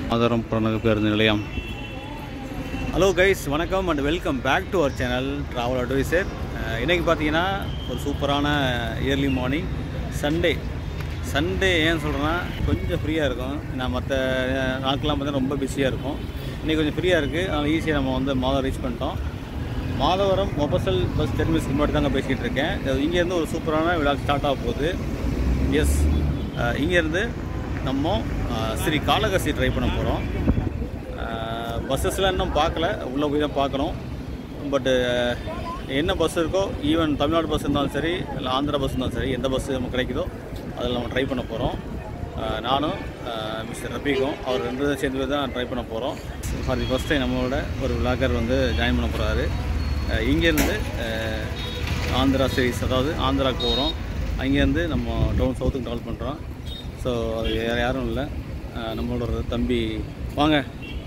ஆதாரம் புறநகர் பேருந்து நிலையம் ஹலோ கைஸ் வணக்கம் and welcome back to our channel travel advisor இன்றைக்கி பார்த்தீங்கன்னா ஒரு சூப்பரான இயர்லி மார்னிங் சண்டே சண்டே ஏன் சொல்கிறேன்னா கொஞ்சம் ஃப்ரீயாக இருக்கும் நான் மற்ற நாட்கள்லாம் பார்த்தீங்கன்னா ரொம்ப பிஸியாக இருக்கும் இன்றைக்கி கொஞ்சம் ஃப்ரீயாக இருக்குது அதனால் ஈஸியாக நம்ம வந்து மாதம் ரீச் பண்ணிட்டோம் மாதவரம் மொபசல் பஸ் டெர்மினஸ்க்கு முன்னாடி தாங்க பேசிக்கிட்டு இருக்கேன் இது இங்கேருந்து ஒரு சூப்பரான விழா ஸ்டார்ட் ஆக போகுது எஸ் இங்கேருந்து நம்ம அஹ், ஸ்ரீ காளகஸ்தி ட்ரை பண்ண போகிறோம் பஸ்ஸஸ்லாம் இன்னும் பார்க்கல உள்ளே போய் தான் பார்க்கணும் பட்டு என்ன பஸ் இருக்கோ ஈவன் தமிழ்நாடு பஸ் இருந்தாலும் சரி இல்லை ஆந்திரா பஸ் இருந்தாலும் சரி எந்த பஸ் நமக்கு கிடைக்குதோ அதில் நம்ம ட்ரை பண்ண போகிறோம் நானும் மிஸ்டர் ரபீக்கும் அவர் ரெண்டு பேரும் சேர்ந்து போய் தான் ட்ரை பண்ண போகிறோம் ஃபார் தி ஃபஸ்ட் டைம் நம்மளோட ஒரு விளாகர் வந்து ஜாயின் பண்ண போகிறாரு இங்கேருந்து அஹ், ஆந்திரா சீரீஸ் அதாவது ஆந்திராவுக்கு போகிறோம் அங்கேருந்து நம்ம டவுன் சவுத்துக்கு ட்ராவல் பண்ணுறோம் ஸோ அது வேறு யாரும் இல்லை அஹ், நம்மளோட ஒரு தம்பி வாங்க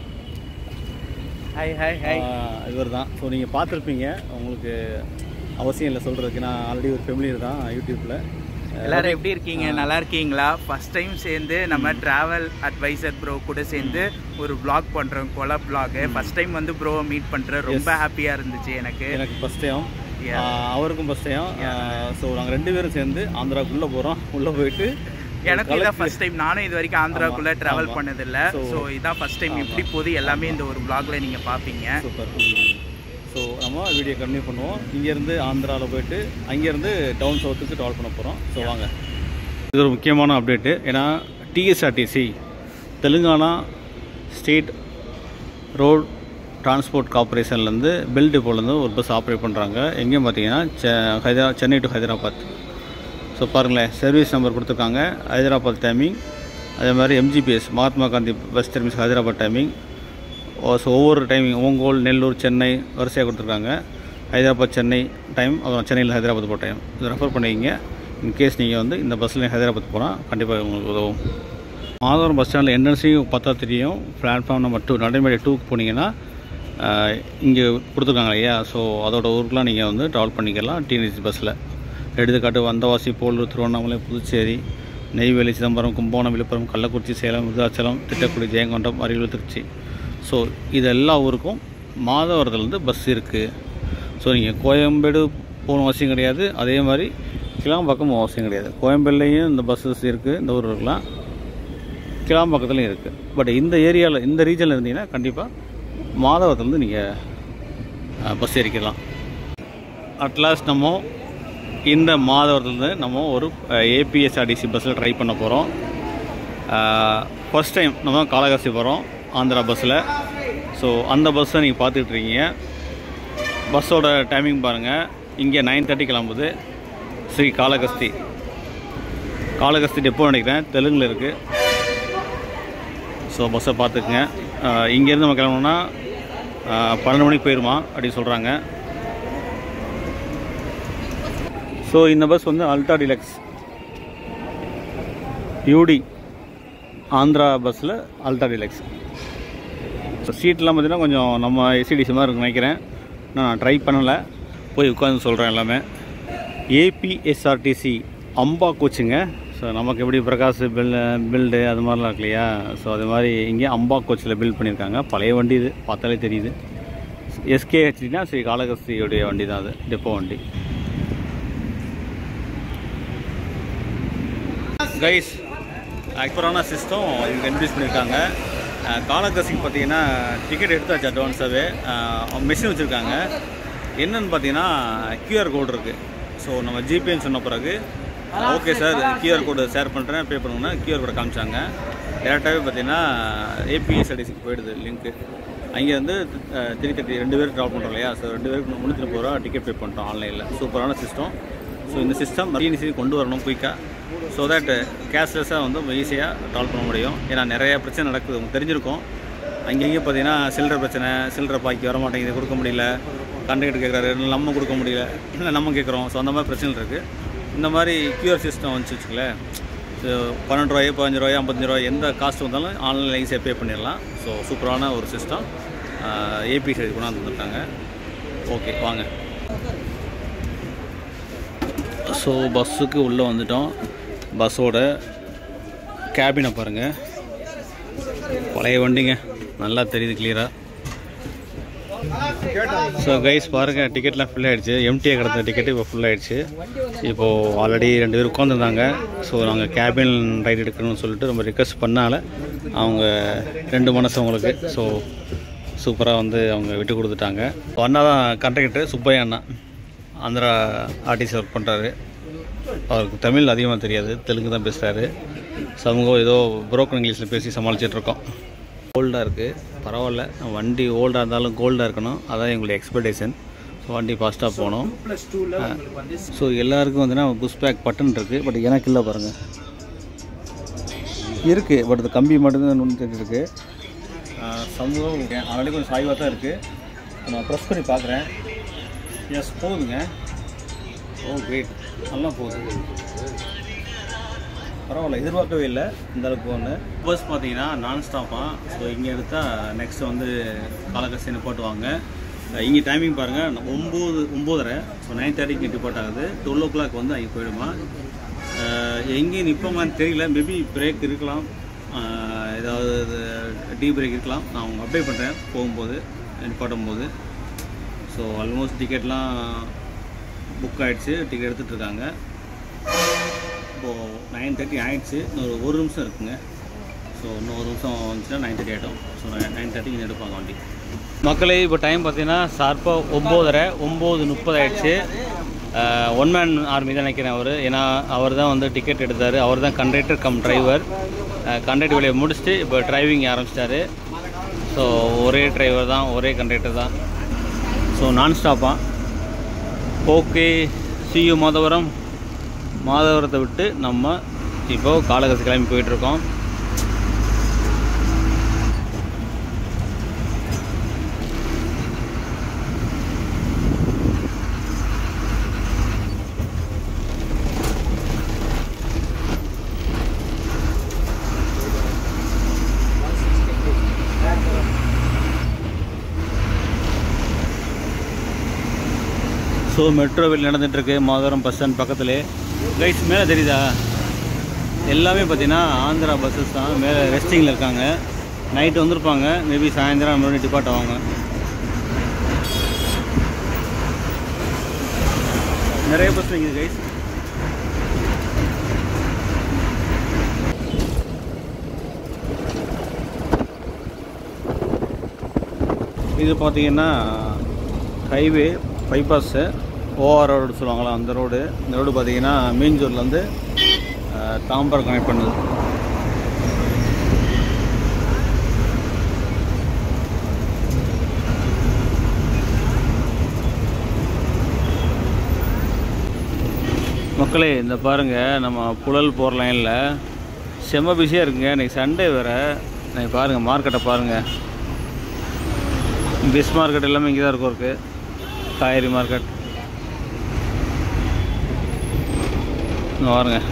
ஹாய் ஹாய் ஹாய் இவர் தான் ஸோ நீங்கள் பார்த்துருப்பீங்க உங்களுக்கு அவசியம் இல்லை சொல்கிறதுக்கு நான் ஆல்ரெடி ஒரு ஃபெமிலியர் தான் யூடியூப்பில் எல்லாரும் எப்படி இருக்கீங்க நல்லா இருக்கீங்களா ஃபர்ஸ்ட் டைம் சேர்ந்து நம்ம டிராவல் அட்வைசர் ப்ரோ கூட சேர்ந்து ஒரு vlog பண்றோம் கொலை vlog ஃபர்ஸ்ட் டைம் வந்து ப்ரோவை மீட் பண்றேன் ரொம்ப ஹாப்பியா இருந்துச்சு எனக்கு எனக்கு ஃபஸ்ட் டைம் Yeah. அவருக்கும் ஃபஸ்ட் டைம் ஸோ நாங்கள் ரெண்டு பேரும் சேர்ந்து ஆந்திராவுக்குள்ளே போகிறோம் உள்ளே போயிட்டு எனக்கு இதான் ஃபர்ஸ்ட் டைம் நானும் இது வரைக்கும் ஆந்திராக்குள்ள டிராவல் ஆமா. பண்ணதில்ல So- ஸோ இதான் ஃபர்ஸ்ட் டைம் எப்படி போகுது எல்லாமே இந்த ஒரு vlogல நீங்க பாப்பீங்க சூப்பர் ஸோ நம்ம வீடியோ கண்டினியூ பண்ணுவோம் இங்கேருந்து ஆந்திராவில் போயிட்டு அங்கேருந்து டவுன் சவுத்துக்கு ட்ராவல் பண்ண போகிறோம் ஸோ வாங்க இது ஒரு முக்கியமான அப்டேட்டு ஏன்னா TSRTC Telangana state road transport கார்பரேஷன்லேருந்து பெல் டிப்போலேருந்து ஒரு பஸ் ஆப்ரேட் பண்ணுறாங்க எங்கேயும் பார்த்தீங்கன்னா செ ஹைதரா சென்னை டு ஹைதராபாத் ஸோ பாருங்களேன் சர்வீஸ் நம்பர் கொடுத்துருக்காங்க ஹைதராபாத் டைமிங் அதே மாதிரி MGBS Mahatma Gandhi bus terminus Hyderabad timing so ஒவ்வொரு டைமிங் ஓங்கோல் நெல்லூர் சென்னை வரிசையாக கொடுத்துருக்காங்க ஹைதராபாத் சென்னை டைம் அப்புறம் சென்னையில் ஹைதராபாத் போகிற டைம் இதை ரெஃபர் பண்ணிக்கிங்க இன்கேஸ் நீங்கள் வந்து இந்த பஸ்ஸில் ஹைதராபாத் போனால் கண்டிப்பாக உங்களுக்கு உதவும் மாதவரம் பஸ் ஸ்டாண்டில் என்ட்ரன்ஸையும் பார்த்தா தெரியும் பிளாட்ஃபார்ம் நம்பர் டூ நடைமுறை டூக்கு போனீங்கன்னா இங்கே கொடுத்துருக்காங்க இல்லையா ஸோ அதோட ஊருக்குலாம் நீங்கள் வந்து ட்ராவல் பண்ணிக்கலாம் டிஎன்எஸ்சி பஸ்ஸில் எடுத்துக்காட்டு வந்தவாசி போலூர் திருவண்ணாமலை புதுச்சேரி நெய்வேலி சிதம்பரம் கும்பகோணம் விழுப்புரம் கள்ளக்குறிச்சி சேலம் விருதாச்சலம் திட்டக்குடி ஜெயங்கொண்டம் அரியலூர் திருச்சி ஸோ இது எல்லா ஊருக்கும் மாதவரத்துலேருந்து பஸ் இருக்குது ஸோ நீங்கள் கோயம்பேடு போகணும் அவசியம் கிடையாது அதே மாதிரி கிளாம்பாக்கம் அவசியம் கிடையாது கோயம்பேடுலேயும் இந்த பஸ்ஸஸ் இருக்குது இந்த ஊர் இருக்கலாம் கிளாம்பாக்கத்துலையும் இருக்குது பட் இந்த ஏரியாவில் இந்த ரீஜனில் இருந்தீங்கன்னா கண்டிப்பாக மாதவத்துலேருந்து நீங்கள் பஸ் ஏறிக்கலாம் அட்லாஸ்ட் நம்ம இந்த மாதவரத்துலேருந்து நம்ம ஒரு ஏபிஎஸ்ஆர்டிசி பஸ்ஸில் ட்ரை பண்ண போகிறோம் ஃபஸ்ட் டைம் நம்ம காளகாசி போகிறோம் ஆந்திரா பஸ்ஸில் ஸோ அந்த பஸ்ஸை நீங்கள் பார்த்துட்டு இருக்கீங்க பஸ்ஸோட டைமிங் பாருங்கள் இங்கே நைன் தேர்ட்டி கிளம்புது ஸ்ரீ காளகஸ்தி காளகஸ்தி டெப்போ நினைக்கிறேன் தெலுங்கில் இருக்குது ஸோ பஸ்ஸை பார்த்துக்குங்க அஹ் இங்கேருந்து நம்ம கிளம்பணும்னா அஹ் பன்னெண்டு மணிக்கு போயிடுமா அப்படின்னு சொல்கிறாங்க ஸோ இந்த பஸ் வந்து அல்ட்ரா டிலக்ஸ் யூடி ஆந்திரா பஸ்ஸில் அல்ட்ரா டிலக்ஸ் ஸோ சீட்லாம் பார்த்தீங்கன்னா கொஞ்சம் நம்ம எஸ்சிடிசி மாதிரி இருக்குன்னு நினைக்கிறேன் நான் ட்ரை பண்ணலை போய் உட்காந்து சொல்கிறேன் எல்லாமே ஏபிஎஸ்ஆர்டிசி அம்பா கோச்சுங்க ஸோ நமக்கு எப்படி பிரகாஷ் பில் பில்டு அது மாதிரிலாம் இருக்கு இல்லையா ஸோ அது மாதிரி இங்கே அம்பா கோச்சில் பில்ட் பண்ணியிருக்காங்க பழைய வண்டி இது பார்த்தாலே தெரியுது எஸ்கேஹெச்டினா ஸ்ரீ காளகஸ்தியுடைய வண்டி தான் அது டெப்போ வண்டி கைஸ் அக்பரான சிஸ்டம் இங்கே இன்ட்ரடியூஸ் பண்ணியிருக்காங்க அஹ் காலகசிக்கு பார்த்தீங்கன்னா டிக்கெட் எடுத்தாச்சு அட்வான்ஸாகவே மிஷின் வச்சுருக்காங்க என்னன்னு பார்த்தீங்கன்னா கியூஆர் கோடு இருக்குது ஸோ நம்ம ஜிபேன்னு சொன்ன பிறகு okay sir QR code share பண்ணுறேன் பே பண்ணுங்கன்னா கியூஆர் கோடை காமிச்சாங்க டேரெக்டாகவே பார்த்தீங்கன்னா ஏபிஎஸ்ஆர்டிசிக்கு போயிடுது லிங்க்கு அங்கேருந்து த்ரீ தேர்ட்டி ரெண்டு பேரும் ட்ராப் பண்ணுறோம் இல்லையா ஸோ ரெண்டு பேருக்கு முந்நூற்றி முப்பது ரூபா டிக்கெட் பே பண்ணிட்டோம் ஆன்லைனில் சூப்பரான சிஸ்டம் ஸோ இந்த சிஸ்டம் டிஎன்சி கொண்டு வரணும் குயிக்காக ஸோ தட் கேஷ்லெஸ்ஸாக வந்து ஈஸியாக ட்ராவல் பண்ண முடியும் ஏன்னா நிறைய பிரச்சனை நடக்குது உங்களுக்கு தெரிஞ்சிருக்கும் அங்கங்கே பார்த்தீங்கன்னா சில்லற பிரச்சனை சில்லற பாக்கி வர மாட்டேங்குது கொடுக்க முடியல கண்டக்டர் கேட்குறாரு நம்ம கொடுக்க முடியல இல்லை நம்ம கேட்குறோம் ஸோ அந்த மாதிரி பிரச்சனை இருக்குது இந்த மாதிரி கியூஆர் சிஸ்டம் வந்துச்சு வச்சுக்கலேன் ஸோ பன்னெண்டு ரூபாயோ பதினஞ்சு ரூபாயோ ஐம்பத்தஞ்சு ரூபாய் எந்த காஸ்ட் வந்தாலும் ஆன்லைனில் ஈஸியாக பே பண்ணிடலாம் ஸோ சூப்பரான ஒரு சிஸ்டம் ஏபி சைடு கொண்டாந்து வந்துருக்காங்க ஓகே வாங்க ஸோ பஸ்ஸுக்கு உள்ளே வந்துட்டோம் பஸ்ஸோட கேபினை பாருங்கள் பழைய வண்டிங்க நல்லா தெரியுது கிளியராக ஸோ கைஸ் பாருங்க டிக்கெட்லாம் ஃபில் ஆயிடுச்சு எம்டிஏ கிடந்த டிக்கெட்டு இப்போ ஃபுல் ஆயிடுச்சு இப்போது ஆல்ரெடி ரெண்டு பேர் உட்காந்துருந்தாங்க ஸோ நாங்கள் கேபின் ரைட் எடுக்கணும்னு சொல்லிட்டு ரொம்ப ரிக்வஸ்ட் பண்ணால அவங்க ரெண்டு மனசு அவங்களுக்கு ஸோ சூப்பராக வந்து அவங்க விட்டு கொடுத்துட்டாங்க இப்போ அண்ணா தான் கண்டக்டர் சுப்பையா அண்ணா ஆந்திரா ஆர்டிசி ஒர்க் பண்ணுறாரு அவருக்கு தமிழ் அதிகமாக தெரியாது தெலுங்கு தான் பேசுகிறாரு சமூகம் ஏதோ புரோக்கன் இங்கிலீஷில் பேசி சமாளிச்சிட்டு இருக்கோம் கோல்டாக இருக்குது பரவாயில்ல வண்டி ஓல்டாக இருந்தாலும் கோல்டாக இருக்கணும் அதான் எங்களுடைய எக்ஸ்பெக்டேஷன் ஸோ வண்டி ஃபாஸ்ட்டாக போகணும் ஸோ எல்லாருக்கும் வந்துன்னா புஷ் பேக் பட்டன் இருக்குது பட் எனக்கு இல்லை பாருங்கள் இருக்குது பட் இந்த கம்பி மட்டும்தான் ஒன்று தெரிஞ்சிருக்கு சமூகம் ஆல்ரெடி கொஞ்சம் சாய்வாக தான் இருக்குது நான் ப்ரெஸ் பண்ணி பார்க்குறேன் எஸ் போகுதுங்க ஓ கிரேட் நல்லா போகுது பரவாயில்ல எதிர்பார்க்கவே இல்லை இந்த அளவுக்கு ஒன்று பஸ் பார்த்தீங்கன்னா நான் ஸ்டாப்பாக ஸோ இங்கே எடுத்தால் நெக்ஸ்ட் வந்து காலகஸ்தி நிப்பாட்டுவாங்க இங்கே டைமிங் பாருங்கள் ஒம்பது ஒம்போதரை ஸோ நைன் தேர்ட்டிக்கு டிபார்ட் ஆகுது டுவெல் ஓ கிளாக் வந்து அங்கே போயிடுமா எங்கே நிற்போமான்னு தெரியல மேபி பிரேக் இருக்கலாம் அஹ் ஏதாவது டீ பிரேக் இருக்கலாம் நான் அவங்க அப்டேட் பண்ணுறேன் போகும்போது நிப்பாட்டும் போது ஸோ ஆல்மோஸ்ட் டிக்கெட்லாம் புக் ஆகிடுச்சு டிக்கெட் எடுத்துகிட்டு இருக்காங்க இப்போது நைன் தேர்ட்டி ஆயிடுச்சு இன்னொரு ஒரு நிமிஷம் இருக்குங்க ஸோ இன்னும் ஒரு நிமிஷம் வந்துச்சுன்னா நைன் தேர்ட்டி ஆகிடும் ஸோ நைன் தேர்ட்டிக்கு எடுப்பாங்க வண்டி மக்களே இப்போ டைம் பார்த்தீங்கன்னா ஷார்ப்பாக ஒம்போதரை ஒம்பது முப்பது ஆயிடுச்சு ஒன் மேன் ஆர்மி தான் நினைக்கிறேன் அவர் ஏன்னா அவர் தான் வந்து டிக்கெட் எடுத்தார் அவர் தான் கண்டக்டர் கம் டிரைவர் கண்டக்டர் வேலையை முடிச்சுட்டு இப்போ டிரைவிங் ஆரம்பிச்சிட்டாரு ஸோ ஒரே டிரைவர் தான் ஒரே கண்டக்டர் தான் ஸோ நான் ஸ்டாப்பாக ஓகே சியு மாதவரம் மாதவரத்தை விட்டு நம்ம இப்போ காலகசி கிளம்பி போயிட்டுருக்கோம் ஸோ மெட்ரோ வெளியில் நடந்துகிட்ருக்கு மாதவரம் பஸ் ஸ்டாண்ட் பக்கத்துலே கைஸ் மேலே தெரியுதா எல்லாமே பார்த்தீங்கன்னா ஆந்திரா பஸ்ஸஸ் தான் மேலே ரெஸ்டிங்கில் இருக்காங்க நைட்டு வந்திருப்பாங்க மேபி சாயந்தரம் மறுபடியும் டிபார்ட் ஆவாங்க நிறைய பஸ் நிற்குது கைஸ் இது பார்த்தீங்கன்னா ஹைவே பைபாஸு ஓஆர் ரோடு சொல்லுவாங்களா அந்த ரோடு இந்த ரோடு பார்த்தீங்கன்னா மீஞ்சூர்லேருந்து தாம்பரம் கனெக்ட் பண்ணுது மக்களே இந்த பாருங்கள் நம்ம புழல் போகிற லைனில் செம்ம பிஸியாக இருக்குங்க இன்றைக்கி சண்டே வேறு இன்னைக்கு பாருங்கள் மார்க்கெட்டை பாருங்கள் பிஸ் மார்க்கெட் எல்லாமே இங்கே தான் இருக்கும் இருக்கு காய்கறி மார்க்கெட் இங்க பாருங்க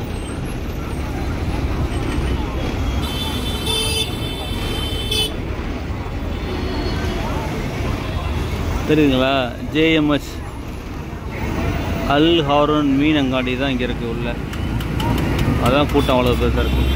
தெரியுதுங்களா ஜேஎம்எஸ் அல் ஹாரூன் மீன் அங்காடி தான் இங்கே இருக்குது உள்ள அதான் கூட்டம் அவ்வளோ பெருசாக இருக்குது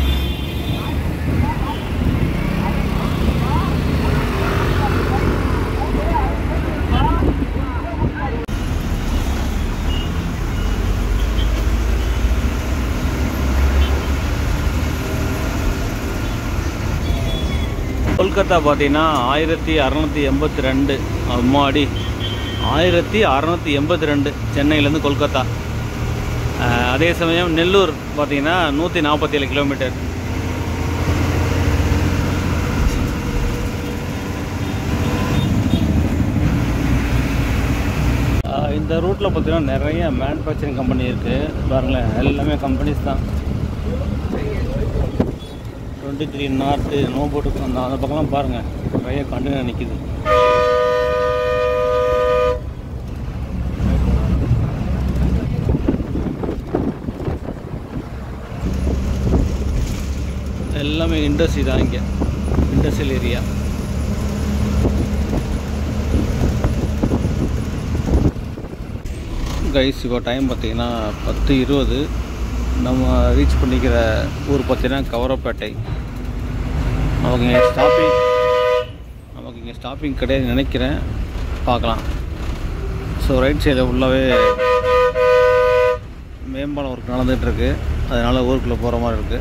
கொல்கத்தா பார்த்தீங்கன்னா ஆயிரத்தி அறநூற்றி எண்பத்தி ரெண்டு அம்மாடி ஆயிரத்தி அறநூற்றி எண்பத்தி ரெண்டு சென்னையிலேருந்து கொல்கத்தா அஹ், அதே சமயம் நெல்லூர் பார்த்தீங்கன்னா நூற்றி நாற்பத்தி ஏழு கிலோமீட்டர் அஹ், இந்த ரூட்டில் பார்த்தீங்கன்னா நிறைய மேனுஃபேக்சரிங் கம்பெனி இருக்குது பாருங்களேன் எல்லாமே கம்பெனிஸ் தான் டுவெண்ட்டி த்ரீ நார்த்து நோ போட்டு அந்த அந்த பக்கம்லாம் பாருங்கள் நிறைய கண்டெய்னர் நிற்கிது எல்லாமே இண்டஸ்ட்ரி தான் இங்கே இண்டஸ்ட்ரியல் ஏரியா கைஸ் இப்போ டைம் பார்த்தீங்கன்னா பத்து இருபது நம்ம ரீச் பண்ணிக்கிற ஊர் பார்த்தீங்கன்னா கவரப்பேட்டை நமக்கு இங்கே ஸ்டாப்பிங் நமக்கு இங்கே ஸ்டாப்பிங் கிடையாது நினைக்கிறேன் பார்க்கலாம் ஸோ ரைட் சைடில் ஃபுல்லாகவே மேம்பாலம் ஒர்க் நடந்துகிட்ருக்கு அதனால் ஊருக்குள்ளே போகிற மாதிரி இருக்குது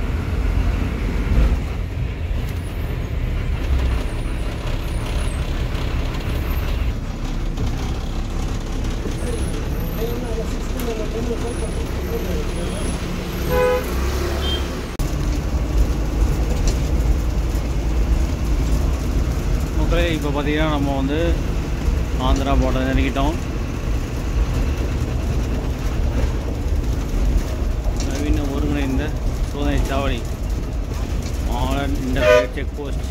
மக்களே இப்போ பார்த்தீங்கன்னா நம்ம வந்து ஆந்திரா பார்டர் நெருங்கிட்டோம் நவீன ஒருங்கிணைந்த சோதனை சாவடி மாடர்ன் இன்டர்நெட் செக் போஸ்ட்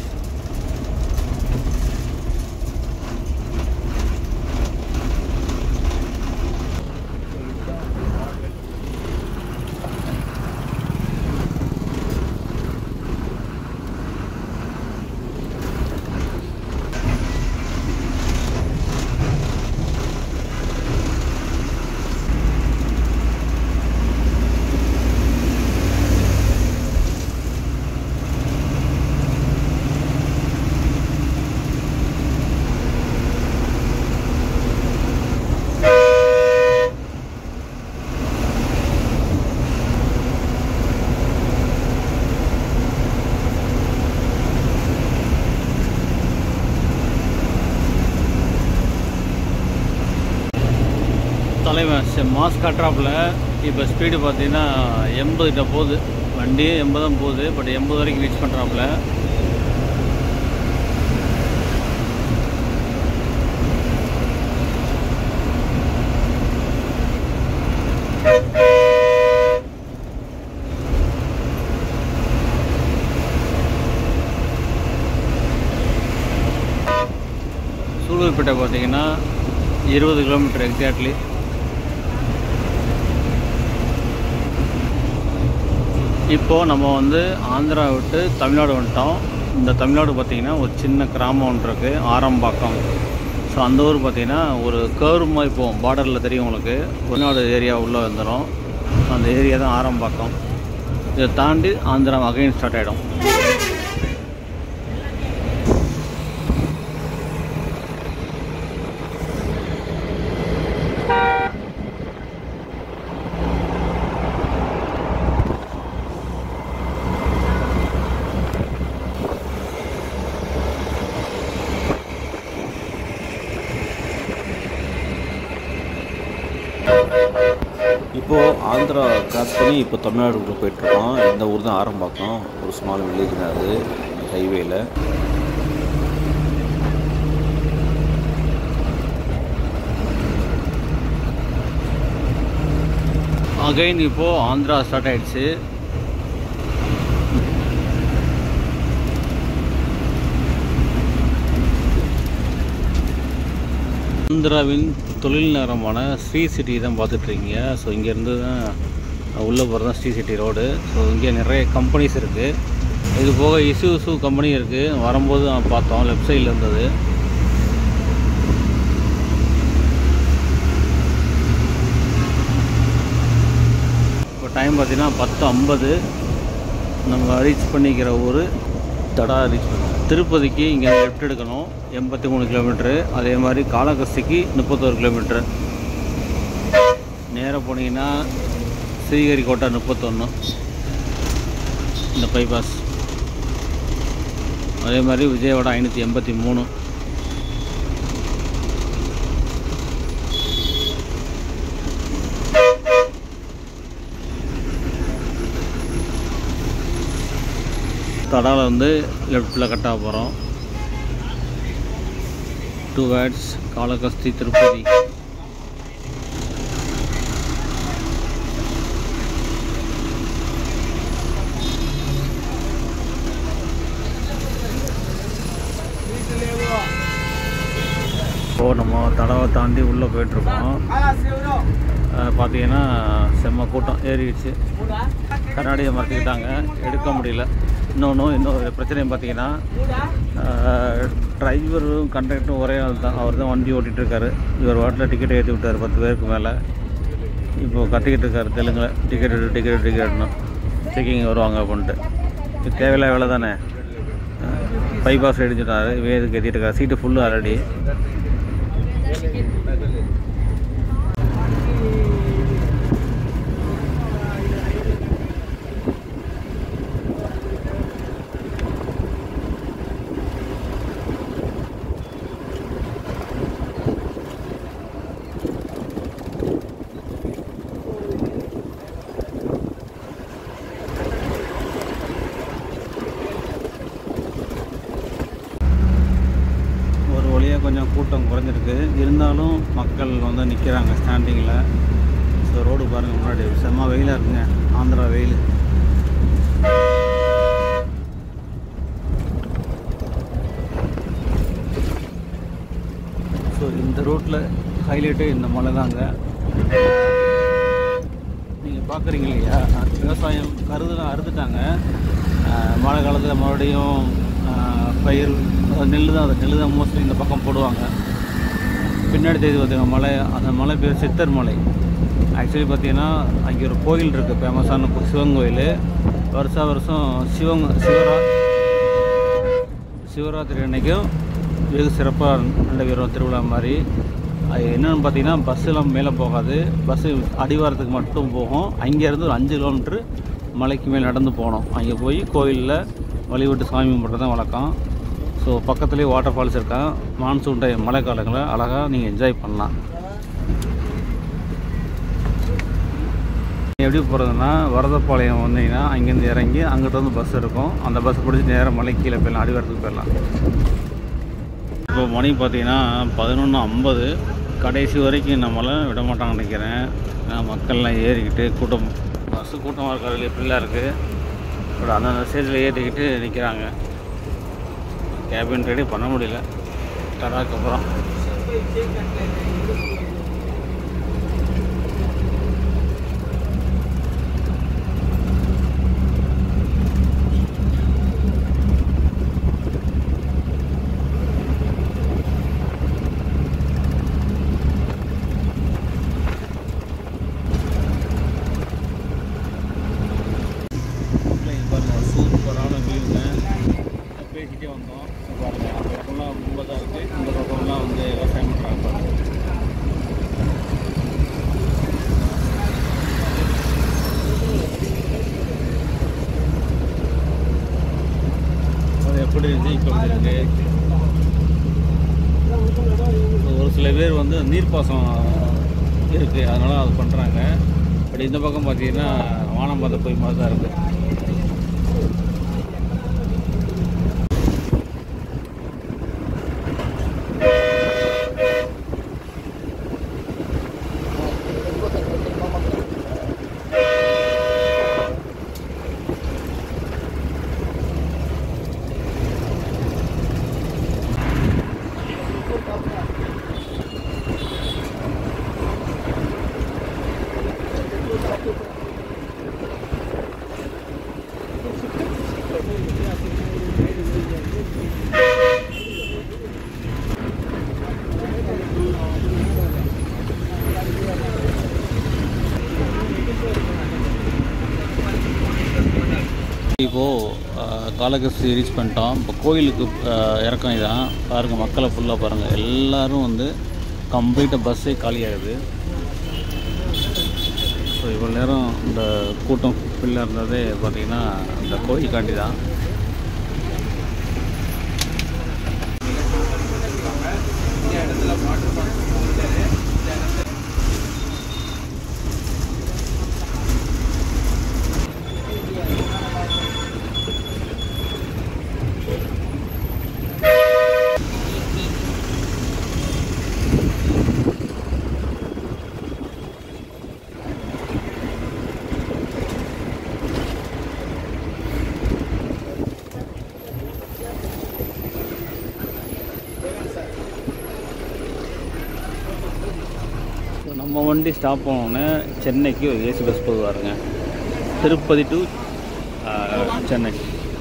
தலைவன் சரி மாஸ் கட்டுறாப்புல இப்போ ஸ்பீடு பார்த்தீங்கன்னா எண்பது கிட்ட போகுது வண்டி எண்பது தான் போகுது பட் எண்பது வரைக்கும் ரீச் பண்ணுறாப்புல சூலூர்பேட்டை பார்த்தீங்கன்னா இருபது கிலோமீட்டர் எக்ஸாக்ட்லி இப்போது நம்ம வந்து ஆந்திரா விட்டு தமிழ்நாடு வந்துட்டோம் இந்த தமிழ்நாடு பார்த்திங்கன்னா ஒரு சின்ன கிராமம் ஒன்று இருக்குது ஆரம்பாக்கம் ஸோ அந்த ஊர் பார்த்திங்கன்னா ஒரு கர்வ் மாதிரி போகும் பார்டரில் தெரியும் உங்களுக்கு தமிழ்நாடு ஏரியா உள்ளே வந்துடும் அந்த ஏரியா தான் ஆரம்பாக்கம் இதை தாண்டி ஆந்திரா அகைன் ஸ்டார்ட் ஆகிடும் இப்போது ஆந்திரா கிராஸ் பண்ணி இப்போ தமிழ்நாடுக்குள்ளே போயிட்டுருக்கோம் இந்த ஊர் தான் ஆரம்பாக்கம் ஒரு ஸ்மால் வில்லேஜ் தான் அது ஹைவேல அகைன் இப்போது ஆந்திரா ஸ்டார்ட் ஆயிடுச்சு ஆந்திராவின் தொழில் நகரமான ஸ்ரீ சிட்டி தான் பார்த்துட்ருக்கீங்க ஸோ இங்கேருந்து தான் உள்ளே போகிறது தான் ஸ்ரீ சிட்டி ரோடு ஸோ இங்கே நிறைய கம்பெனிஸ் இருக்குது இது போக இசுசு கம்பெனி இருக்குது வரும்போது நான் பார்த்தோம் லெஃப்ட் சைடில் இருந்தது இப்போ டைம் பார்த்தீங்கன்னா பத்து ஐம்பது நம்ம ரீச் பண்ணிக்கிற ஊர் தடா ரீச் பண்ண திருப்பதிக்கு இங்கே லெஃப்ட் எடுக்கணும் எண்பத்தி மூணு கிலோமீட்ரு அதே மாதிரி காளகஸ்திக்கு முப்பத்தோரு கிலோமீட்ரு நேராக போனீங்கன்னா ஸ்ரீஹரிக்கோட்டை முப்பத்தொன்று இந்த பைபாஸ் அதே மாதிரி விஜயவாடா ஐநூற்றி எண்பத்தி மூணு தடாவில் வந்து லெஃப்டில் கட்டாக போகிறோம் டூ வேர்ட்ஸ் காளகஸ்தி திருப்பதி இப்போது நம்ம தடவை தாண்டி உள்ளே போயிட்டுருக்கோம் அஹ் பார்த்தீங்கன்னா செம்ம கூட்டம் ஏறிடுச்சு கண்ணாடியை மறைச்சிக்கிட்டாங்க எடுக்க முடியல இன்னொன்று இன்னொரு பிரச்சனையும் பார்த்தீங்கன்னா டிரைவரும் கண்டக்டரும் ஒரே ஆள் தான் அவர் தான் வண்டி ஓட்டிகிட்டு இருக்காரு இவர் வாட்டில் டிக்கெட் ஏற்றி விட்டார் பத்து பேருக்கு மேலே இப்போ கத்திக்கிட்டு இருக்காரு தெலுங்கில் டிக்கெட் டிக்கெட் டிக்கெட்னு செக்கிங் வருவாங்க அப்படின்ட்டு இது தேவையில்ல வேலை தானே பைபாஸ் எடுத்துட்டாரு வேதுக்கு ஏற்றிட்டு இருக்காரு சீட்டு ஃபுல்லு ஆல்ரெடி ஒரு வழியாக கொஞ்சம் கூட்டம் குறைஞ்சிருக்கு இருந்தாலும் மக்கள் வந்து நிற்கிறாங்க ஸ்டாண்டிங்கில் ஸோ ரோடு பாருங்கள் முன்னாடி செம்ம வெயிலாக இருக்குங்க ஆந்திரா வெயில் ஸோ இந்த ரோட்டில் ஹைலைட்டு இந்த மலை தாங்க நீங்கள் பார்க்குறீங்க இல்லையா விவசாயம் கருதுலாம் அறுத்துட்டாங்க ஆஹ் மழை காலத்தில் மறுபடியும் ஆஹ் பயிர் நெல் தான் அது நெல் தான் மோஸ்ட்லி இந்த பக்கம் போடுவாங்க பின்னாடி தெரியுது பார்த்தீங்கன்னா மலை அந்த மலை பேர் சித்தர் மலை ஆக்சுவலி பார்த்தீங்கன்னா அங்கே ஒரு கோயில் இருக்குது ஃபேமஸான கோ- சிவன் கோயில் வருஷா வருஷம் சிவங்க சிவரா சிவராத்திரி அன்னைக்கும் வெகு சிறப்பாக நடைபெறும் திருவிழா மாதிரி அது என்னென்னு பார்த்தீங்கன்னா பஸ்ஸெல்லாம் மேலே போகாது பஸ்ஸு அடிவாரத்துக்கு மட்டும் போகும் அங்கேருந்து ஒரு அஞ்சு கிலோமீட்ரு மலைக்கு மேல் நடந்து போகணும் அங்கே போய் கோயிலில் வழிபட்டு சாமி கும்பிட்றது தான் வழக்கம் ஸோ பக்கத்துலேயே வாட்டர் ஃபால்ஸ் இருக்கான் மான்சூன் டைம் மழை காலங்களில் அழகாக நீங்கள் என்ஜாய் பண்ணலாம் எப்படி போகிறதுனா வரதப்பாளையம் வந்தீங்கன்னா அங்கேருந்து இறங்கி அங்கிட்ட வந்து பஸ் இருக்கும் அந்த பஸ் பிடிச்சி நேராக மலை கீழே போயிடலாம் அடிவாரத்துக்கு போயிடலாம் இப்போ மணி பார்த்தீங்கன்னா பதினொன்று ஐம்பது கடைசி வரைக்கும் நம்மளை விட மாட்டாங்கன்னு நினைக்கிறேன் ஏன்னா மக்கள்லாம் ஏறிக்கிட்டு கூட்டம் பஸ்ஸு கூட்டமாக இருக்கிறது எப்படிலாம் இருக்குது பட் அந்தந்த ஸ்டேஜில் ஏறிக்கிட்டு நிற்கிறாங்க கேபின் ரெடி பண்ண முடியல டராக்கு அப்புறம் இல்லை இது பாருங்க சூப்பரான வியூங்க பேசிட்டே வந்தோம் இது பாருங்க அந்த பக்கம்லாம் ரொம்ப தான் இருக்குது இந்த பக்கம்லாம் வந்து விவசாயம் பண்ணுறாங்க பாருங்க அது எப்படி இருந்துச்சு இப்போ எப்படி இருக்கு ஒரு சில பேர் வந்து நீர்ப்பாசனம் இருக்குது அதனால அது பண்ணுறாங்க பட் இந்த பக்கம் பார்த்தீங்கன்னா வானம் பார்த்த போய் மாதிரி தான் இருக்குது இப்போது காலகஸ்தி ரீச் பண்ணிட்டோம் இப்போ கோயிலுக்கு அஹ், இறக்கம் இதான் பாருங்கள் மக்களை ஃபுல்லாக பாருங்கள் எல்லாரும் வந்து கம்ப்ளீட்டாக பஸ்ஸே காலியாகுது ஸோ இவ்வளோ நேரம் இந்த கூட்டம் ஃபுல்லாக இருந்ததே பார்த்திங்கன்னா இந்த கோயிலுக்காண்டி தான் ஸோ நம்ம வண்டி ஸ்டாப் பண்ணோன்னே சென்னைக்கு ஒரு ஏசி பஸ் போகுவாருங்க Tirupati to Chennai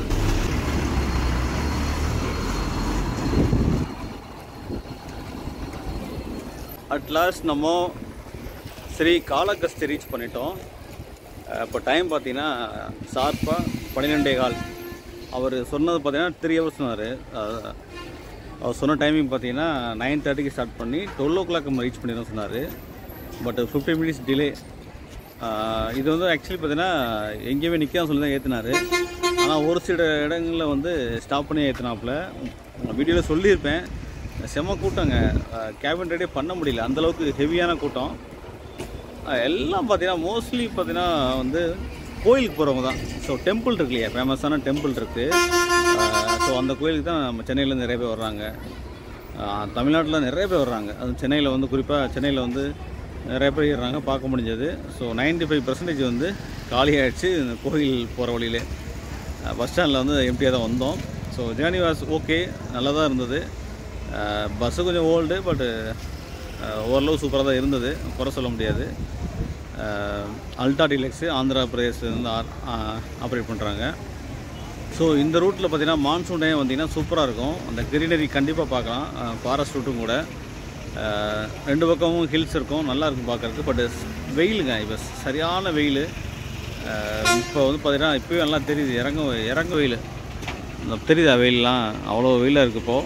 at last நம்ம ஸ்ரீ காலகஸ்தி ரீச் பண்ணிட்டோம் அஹ் இப்போ டைம் பார்த்தீங்கன்னா ஷார்ப்பாக பன்னிரெண்டே கால் அவர் சொன்னது பார்த்தீங்கன்னா த்ரீ ஹவர்ஸ் சொன்னார் அவர் சொன்ன டைமிங் பார்த்தீங்கன்னா நைன் தேர்ட்டிக்கு ஸ்டார்ட் பண்ணி டுவெல் ஓ கிளாக் நம்ம ரீச் பண்ணிடுறோம் சொன்னார் பட் ஃபிஃப்டி மினிட்ஸ் டிலே இது வந்து ஆக்சுவலி பார்த்தீங்கன்னா எங்கேயுமே நிற்காம சொல்லி தான் ஏற்றினார் ஆனால் ஒரு சில இடங்களில் வந்து ஸ்டாப் பண்ணி ஏற்றினாப்புல வீடியோவில் சொல்லியிருப்பேன் செம கூட்டங்க கேபின் ரெடியே பண்ண முடியல அந்தளவுக்கு ஹெவியான கூட்டம் அஹ் எல்லாம் பார்த்தீங்கன்னா மோஸ்ட்லி பார்த்தீங்கன்னா வந்து கோயிலுக்கு போகிறவங்க தான் ஸோ டெம்பிள் இருக்கு இல்லையா ஃபேமஸான டெம்பிள் இருக்குது ஸோ அந்த கோயிலுக்கு தான் நம்ம சென்னையில் நிறைய பேர் வர்றாங்க தமிழ்நாட்டில் நிறைய பேர் வர்றாங்க அது சென்னையில் வந்து குறிப்பாக சென்னையில் வந்து நிறைய பேர் ஏறுறாங்க பார்க்க முடிஞ்சது ஸோ 95% ஃபைவ் பர்சன்டேஜ் வந்து காலி ஆயிடுச்சு இந்த கோயில் போகிற வழியிலே பஸ் ஸ்டாண்டில் வந்து எம்டியாக தான் வந்தோம் ஸோ ஜேர்னி வாஸ் ஓகே நல்லா தான் இருந்தது பஸ்ஸு கொஞ்சம் ஓல்டு பட்டு ஓரளவு சூப்பராக தான் இருந்தது குறை சொல்ல முடியாது அல்டா டிலக்ஸு ஆந்திரா பிரதேஷ்லேருந்து ஆப்ரேட் பண்ணுறாங்க ஸோ இந்த ரூட்டில் பார்த்தீங்கன்னா மான்சூன் டைம் வந்தீங்கன்னா சூப்பராக இருக்கும் அந்த கிரீனரி கண்டிப்பாக பார்க்கலாம் ஃபாரஸ்ட் ரூட்டும் கூட அஹ், ரெண்டு பக்கமும் ஹில்ஸ் இருக்கும் நல்லா இருக்கும் பார்க்கறதுக்கு பட் வெயிலுங்க இப்போ சரியான வெயில் இப்போ வந்து பார்த்தீங்கன்னா இப்போயும் நல்லா தெரியுது இறங்க இறங்க வெயில் இந்த தெரியுதா வெயிலெலாம் அவ்வளோ வெயிலாக இருக்குது இப்போது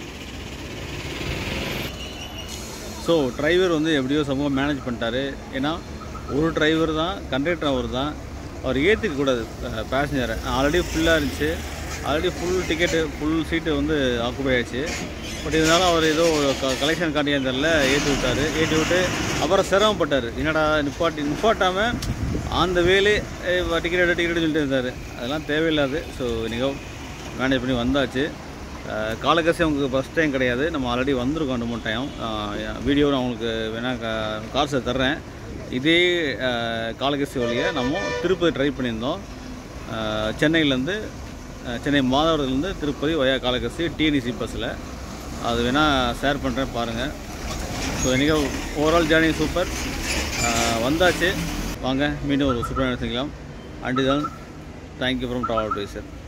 ஸோ டிரைவர் வந்து எப்படியோ சமூகம் மேனேஜ் பண்ணிட்டாரு ஏன்னா ஒரு டிரைவர் தான் கண்டக்டர் அவர் தான் அவர் ஏற்றிக்க கூடாது பேசஞ்சரை ஆல்ரெடி ஃபுல்லாக இருந்துச்சு already full ticket full seat வந்து ஆக்குபை ஆயிடுச்சு பட் இருந்தாலும் அவர் ஏதோ கலெக்ஷன் காட்டியா தெரில ஏற்றி விட்டார் ஏற்றி விட்டு அப்புறம் சிரமப்பட்டார் என்னடா நிப்பாட்டி நிப்பாட்டாமல் அந்த வேலே டிக்கெட் எடு டிக்கெட் சொல்லிட்டு இருந்தார் அதெல்லாம் தேவையில்லாது ஸோ இன்றைக்கி மேனேஜ் பண்ணி வந்தாச்சு காலகசி அவங்களுக்கு ஃபஸ்ட் டைம் கிடையாது நம்ம ஆல்ரெடி வந்திருக்கோம் ரெண்டு மூணு டைம் வீடியோ நான் உங்களுக்கு வேணால் காசை தர்றேன் இதே காலகசி வழியை நம்ம திருப்பதி ட்ரை பண்ணியிருந்தோம் அஹ், சென்னையிலேருந்து அஹ், சென்னை மாதவரத்துலேருந்து திருப்பதி வயா காலகசி டிஎன்இசி பஸ்ஸில் அது வேணால் ஷேர் பண்ணுறேன் பாருங்கள் ஸோ இன்றைக்கி ஓவரால் ஜேர்னி சூப்பர் வந்தாச்சு வாங்க மீண்டும் ஒரு சூப்பரான சந்திக்கலாம் அண்டு தான் தேங்க்யூ ஃப்ரம் ட்ராவல் அட்வைசர்